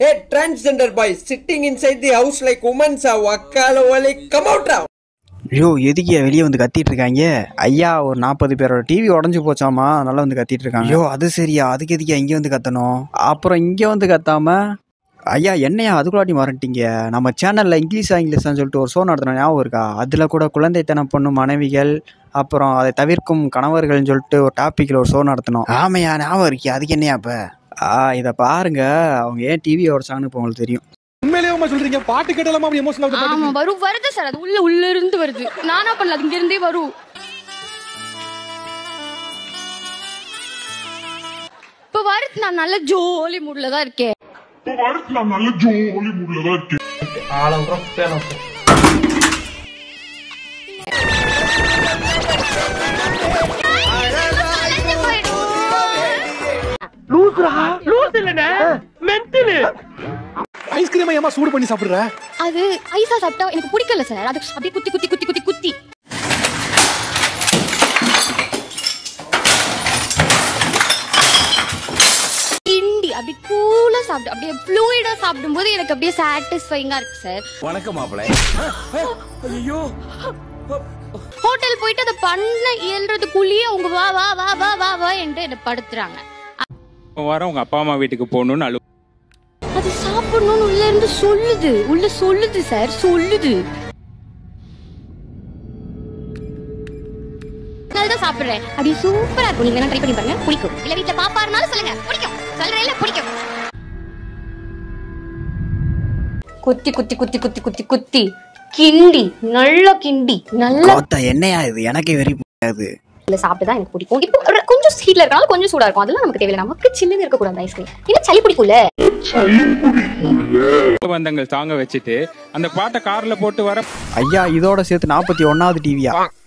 Hey, transgender boys sitting inside the house like women are wakala wali. Come out now. ஐயோ எதுக்கு வெளியே வந்து கத்திட்டு இருக்காங்க ஐயா ஒரு நாற்பது பேரோட டிவி உடஞ்சு போச்சாமா அதனால வந்து கத்திட்டு இருக்காங்க ஐயோ அது சரியா அதுக்கு எதுக்கு இங்கே வந்து கத்தணும் அப்புறம் இங்கே வந்து கத்தாம ஐயா என்னையா அதுக்குள்ளாட்டி மறந்துட்டீங்க நம்ம சேனலில் இங்கிலீஷ் இங்கிலீஷ்னு சொல்லிட்டு ஒரு ஷோ நடத்தின ஞாபகம் இருக்கா அதில் கூட குழந்தைத்தனம் பண்ணும் மனைவிகள் அப்புறம் அதை தவிர்க்கும் கணவர்கள்னு சொல்லிட்டு ஒரு டாப்பிக்கில் ஒரு ஷோ நடத்தினோம் ஆமையா ஞாபகம் இருக்கே அதுக்கு என்னையா இப்போ ஆ இதை பாருங்க அவங்க ஏன் டிவி உடச்சாங்கன்னு இப்போ உங்களுக்கு தெரியும் உண்மையிலேயே சொல்றீங்க பாட்டு கேட்டாலும் அப்படி எமோஷனல் ஆமா வரும் வருது சார் அது உள்ள உள்ள இருந்து வருது நானா பண்ணல அது இங்க இருந்தே வரும் இப்ப வருது நான் நல்ல ஜோலி மூட்ல தான் இருக்கேன் கலைஞ்சு போயிடும். ஐஸ்கிரீம் ஏமா சூடு பண்ணி சாப்பிடுற அது ஐஸா சாப்பிட்டா எனக்கு பிடிக்கல சார் அது அப்படியே குத்தி குத்தி குத்தி குத்தி குத்தி கிண்டி அப்படி கூலா சாப்பிட்டு அப்படியே ஃப்ளூயிடா சாப்பிடும்போது எனக்கு அப்படியே சாட்டிஸ்ஃபைங்கா இருக்கு சார் வணக்கம் மாப்பிள ஹோட்டல் போயிட்டு அதை பண்ண இயல்றதுக்குள்ளேயே அவங்க வா வா வா வா வா வா என்று என்ன படுத்துறாங்க வாரம் உங்க அப்பா அம்மா வீட்டுக்கு போகணும்னு அழு அது சாப்பிடணும்னு உள்ள இருந்து சொல்லுது உள்ள சொல்லுது சார் சொல்லுது தான் சாப்பிடுறேன் அப்படி சூப்பரா இருக்கும் நீங்க வேணா ட்ரை பண்ணி பாருங்க பிடிக்கும் இல்ல வீட்ல பாப்பா இருந்தாலும் சொல்லுங்க பிடிக்கும் சொல்றேன் இல்ல பிடிக்கும் குத்தி குத்தி குத்தி குத்தி குத்தி குத்தி கிண்டி நல்லா கிண்டி நல்லா கோத்தா என்னையா இது எனக்கே வெறி பிடிக்காது இல்ல சாப்பிட்டு தான் எனக்கு பிடிக்கும் இப்போ ஒரு கொஞ்சம் ஹீட்ல இருக்கனால கொஞ்சம் சூடா இருக்கும் அதெல்லாம் நமக்கு தேவையில்லை நமக்கு சில்லுன்னு இருக்க கூடாது ஐஸ்கிரீம் இன்னும் சளி பிடிக்கும்ல பந்தங்கள் தாங்க வச்சுட்டு அந்த பாட்டை கார்ல போட்டு வர ஐயா இதோட சேர்த்து நாற்பத்தி ஒன்னாவது டிவியா